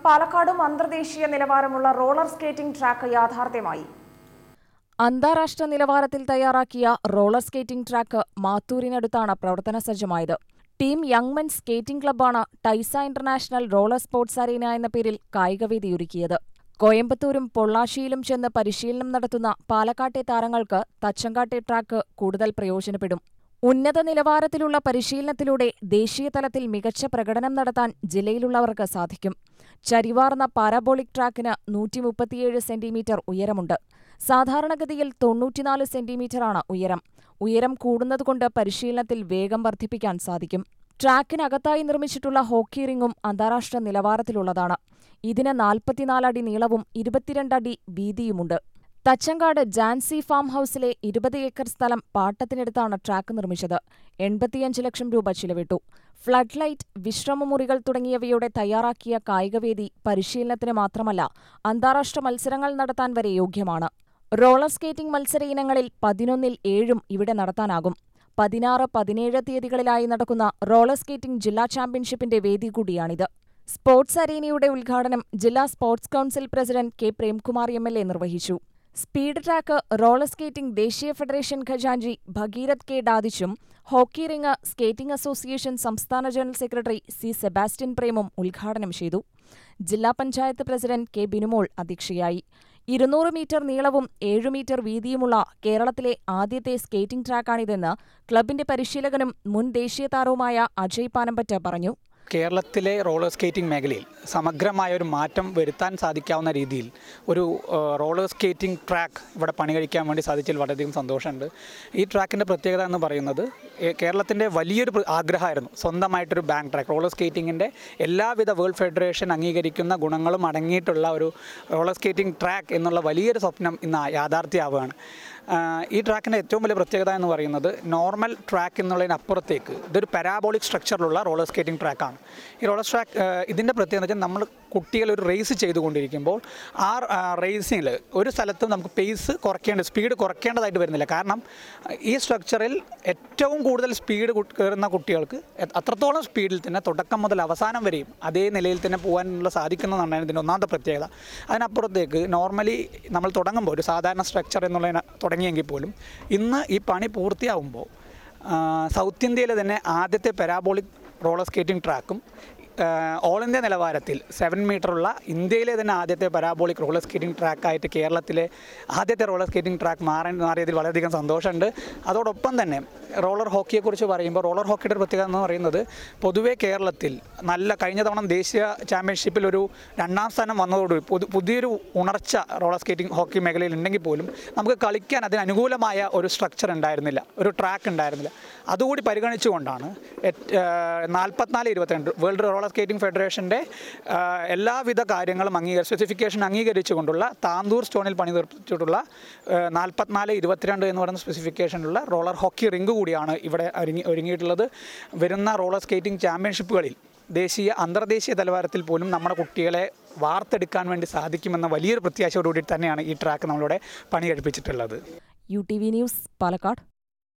പാലക്കാടും അന്തർദേശീയ നിലവാരമുള്ള റോളർ സ്കേറ്റിംഗ് ട്രാക്ക് യാഥാർത്ഥ്യമായി അന്താരാഷ്ട്ര നിലവാരത്തിൽ തയ്യാറാക്കിയ റോളർ സ്കേറ്റിംഗ് ട്രാക്ക് മാത്തൂരിനടുത്താണ് പ്രവർത്തന സജ്ജമായത് ടീം യങ് മെൻ സ്കേറ്റിംഗ് ക്ലബ്ബാണ് ടൈസ ഇന്റർനാഷണൽ റോളർ സ്പോർട്സ് അറീന എന്ന പേരിൽ കായികവേദി ഒരുക്കിയത് കോയമ്പത്തൂരും പൊള്ളാശിയിലും ചെന്ന് പരിശീലനം നടത്തുന്ന പാലക്കാട്ടെ താരങ്ങൾക്ക് തച്ചങ്കാട്ടെ ട്രാക്ക് കൂടുതൽ പ്രയോജനപ്പെടും ഉന്നത നിലവാരത്തിലുള്ള പരിശീലനത്തിലൂടെ ദേശീയതലത്തിൽ മികച്ച പ്രകടനം നടത്താൻ ജില്ലയിലുള്ളവർക്ക് സാധിക്കും ചരിവാർന്ന പാരാബോളിക് ട്രാക്കിന് നൂറ്റിമുപ്പത്തിയേഴ് സെന്റിമീറ്റർ ഉയരമുണ്ട് സാധാരണഗതിയിൽ തൊണ്ണൂറ്റിനാല് സെന്റിമീറ്ററാണ് ഉയരം ഉയരം കൂടുന്നതുകൊണ്ട് പരിശീലനത്തിൽ വേഗം വർദ്ധിപ്പിക്കാൻ സാധിക്കും ട്രാക്കിനകത്തായി നിർമ്മിച്ചിട്ടുള്ള ഹോക്കി റിംഗും അന്താരാഷ്ട്ര നിലവാരത്തിലുള്ളതാണ് ഇതിന് നാൽപ്പത്തിനാല് അടി നീളവും ഇരുപത്തിരണ്ട് അടി വീതിയുമുണ്ട് തച്ചങ്കാട് ജാൻസി ഫാം ഹൌസിലെ ഇരുപത് ഏക്കർ സ്ഥലം പാട്ടത്തിനെടുത്താണ് ട്രാക്ക് നിർമ്മിച്ചത് എൺപത്തിയഞ്ച് ലക്ഷം രൂപ ചിലവിട്ടു ഫ്ലഡ് ലൈറ്റ് വിശ്രമമുറികൾ തുടങ്ങിയവയോടെ തയ്യാറാക്കിയ കായികവേദി പരിശീലനത്തിന് മാത്രമല്ല അന്താരാഷ്ട്ര മത്സരങ്ങൾ നടത്താൻ വരെ യോഗ്യമാണ് റോളർ സ്കേറ്റിംഗ് മത്സര ഇനങ്ങളിൽ പതിനൊന്നിൽ ഏഴും ഇവിടെ നടത്താനാകും പതിനാറ് പതിനേഴ് തീയതികളിലായി നടക്കുന്ന റോളർ സ്കേറ്റിംഗ് ജില്ലാ ചാമ്പ്യൻഷിപ്പിന്റെ വേദി കൂടിയാണിത് സ്പോർട്സ് അരേനയുടെ ഉദ്ഘാടനം ജില്ലാ sports council president K Premkumar M L A നിർവഹിച്ചു സ്പീഡ് ട്രാക്ക് റോളർ സ്കേറ്റിംഗ് ദേശീയ ഫെഡറേഷൻ ഖജാൻജി ഭഗീരഥ് കെ ഡാദിച്ചും ഹോക്കി റിംഗ് സ്കേറ്റിംഗ് അസോസിയേഷൻ സംസ്ഥാന ജനറൽ സെക്രട്ടറി സി സെബാസ്റ്റ്യൻ പ്രേമും ഉദ്ഘാടനം ചെയ്തു ജില്ലാ പഞ്ചായത്ത് പ്രസിഡന്റ് കെ ബിനുമോൾ അധ്യക്ഷയായി ഇരുന്നൂറ് മീറ്റർ നീളവും ഏഴു മീറ്റർ വീതിയുമുള്ള കേരളത്തിലെ ആദ്യത്തെ സ്കേറ്റിംഗ് ട്രാക്കാണിതെന്ന് ക്ലബിന്റെ പരിശീലകനും മുൻ ദേശീയ താരവുമായ അജയ് പാനമ്പറ്റ പറഞ്ഞു കേരളത്തിലെ റോളർ സ്കേറ്റിംഗ് മേഖലയിൽ സമഗ്രമായ ഒരു മാറ്റം വരുത്താൻ സാധിക്കാവുന്ന രീതിയിൽ ഒരു ഏഹ്, റോളർ സ്കേറ്റിംഗ് ട്രാക്ക് ഇവിടെ പണി കഴിക്കാൻ വേണ്ടി സാധിച്ചതിൽ വളരെയധികം സന്തോഷമുണ്ട് ഈ ട്രാക്കിൻ്റെ പ്രത്യേകത എന്ന് പറയുന്നത് ഏഹ്, കേരളത്തിൻ്റെ വലിയൊരു പ്ര- ആഗ്രഹമായിരുന്നു സ്വന്തമായിട്ടൊരു ബാങ്ക് ട്രാക്ക് റോളർ സ്കേറ്റിങ്ങിൻ്റെ എല്ലാവിധ വേൾഡ് ഫെഡറേഷൻ അംഗീകരിക്കുന്ന ഗുണങ്ങളും അടങ്ങിയിട്ടുള്ള ഒരു റോളർ സ്കേറ്റിംഗ് ട്രാക്ക് എന്നുള്ള വലിയൊരു സ്വപ്നം ഇന്ന് യാഥാർത്ഥ്യമാവുകയാണ് ആഹ് ഈ ട്രാക്കിൻ്റെ ഏറ്റവും വലിയ പ്രത്യേകത എന്ന് പറയുന്നത് നോർമൽ ട്രാക്ക് എന്നുള്ളതിനപ്പുറത്തേക്ക് ഇതൊരു പാരാബോളിക് സ്ട്രക്ചറിലുള്ള റോളർ സ്കേറ്റിംഗ് ട്രാക്കാണ് ഈ റോളർ ട്രാക്ക് ഇതിൻ്റെ പ്രത്യേകത എന്ന് വെച്ചാൽ നമ്മൾ കുട്ടികൾ ഒരു റേസ് ചെയ്തുകൊണ്ടിരിക്കുമ്പോൾ ആ റേസിങ്ങിൽ ഒരു സ്ഥലത്തും നമുക്ക് പേസ് കുറയ്ക്കേണ്ട സ്പീഡ് കുറയ്ക്കേണ്ടതായിട്ട് വരുന്നില്ല കാരണം ആഹ് ഈ സ്ട്രക്ചറിൽ ഏറ്റവും കൂടുതൽ സ്പീഡ് കയറുന്ന കുട്ടികൾക്ക് എ- അത്രത്തോളം സ്പീഡിൽ തന്നെ തുടക്കം മുതൽ അവസാനം വരെയും അതേ നിലയിൽ തന്നെ പോകാനുള്ള സാധിക്കുന്നതാണ് ഇതിൻ്റെ ഒന്നാമത്തെ പ്രത്യേകത അതിനപ്പുറത്തേക്ക് നോർമലി നമ്മൾ തുടങ്ങുമ്പോൾ ഒരു സാധാരണ സ്ട്രക്ചർ എന്നുള്ളതിന് തുടങ്ങിയെങ്കിൽ പോലും ഇന്ന് ഈ പണി പൂർത്തിയാവുമ്പോൾ ആ, സൗത്ത് ഇന്ത്യയിലെ തന്നെ ആദ്യത്തെ പാരാബോളിക് റോളർ സ്കേറ്റിംഗ് ട്രാക്കും ഓൾ ഇന്ത്യ നിലവാരത്തിൽ സെവൻ മീറ്ററുള്ള ഇന്ത്യയിലെ തന്നെ ആദ്യത്തെ പരാബോളിക് റോളർ സ്കേറ്റിംഗ് ട്രാക്കായിട്ട് കേരളത്തിലെ ആദ്യത്തെ റോളർ സ്കേറ്റിംഗ് ട്രാക്ക് മാറാൻ മാറിയതിൽ വളരെയധികം സന്തോഷമുണ്ട് അതോടൊപ്പം തന്നെ റോളർ ഹോക്കിയെക്കുറിച്ച് പറയുമ്പോൾ റോളർ ഹോക്കിയുടെ ഒരു പ്രത്യേകത എന്ന് പറയുന്നത് പൊതുവേ കേരളത്തിൽ നല്ല കഴിഞ്ഞ തവണ ദേശീയ ചാമ്പ്യൻഷിപ്പിൽ ഒരു രണ്ടാം സ്ഥാനം വന്നതോടുകൂടി പുതു പുതിയൊരു ഉണർച്ച റോളർ സ്കേറ്റിംഗ് ഹോക്കി മേഖലയിൽ ഉണ്ടെങ്കിൽ പോലും നമുക്ക് കളിക്കാൻ അതിന് അനുകൂലമായ ഒരു സ്ട്രക്ചർ ഉണ്ടായിരുന്നില്ല ഒരു ട്രാക്ക് ഉണ്ടായിരുന്നില്ല അതുകൂടി പരിഗണിച്ചുകൊണ്ടാണ് നാൽപ്പത്തിനാല് ഇരുപത്തിരണ്ട് വേൾഡ് റോളർ സ്കേറ്റിംഗ് ഫെഡറേഷൻ്റെ എല്ലാവിധ കാര്യങ്ങളും അംഗീകരി സ്പെസിഫിക്കേഷൻ അംഗീകരിച്ചുകൊണ്ടുള്ള താന്തൂർ സ്റ്റോണിൽ പണി തീർച്ചിട്ടുള്ള നാൽപ്പത്തിനാല് ഇരുപത്തിരണ്ട് എന്ന് പറയുന്ന സ്പെസിഫിക്കേഷനുള്ള റോളർ ഹോക്കി റിംഗ് കൂടിയാണ് ഇവിടെ ഒരുങ്ങി ഒരുങ്ങിയിട്ടുള്ളത് വരുന്ന റോളർ സ്കേറ്റിംഗ് ചാമ്പ്യൻഷിപ്പുകളിൽ ദേശീയ അന്തർദേശീയ നിലവാരത്തിൽ പോലും നമ്മുടെ കുട്ടികളെ വാർത്തെടുക്കാൻ വേണ്ടി സാധിക്കുമെന്ന വലിയൊരു പ്രത്യാശയോടുകൂടി തന്നെയാണ് ഈ ട്രാക്ക് നമ്മളിവിടെ പണി കഴിപ്പിച്ചിട്ടുള്ളത് U T V news Palakkad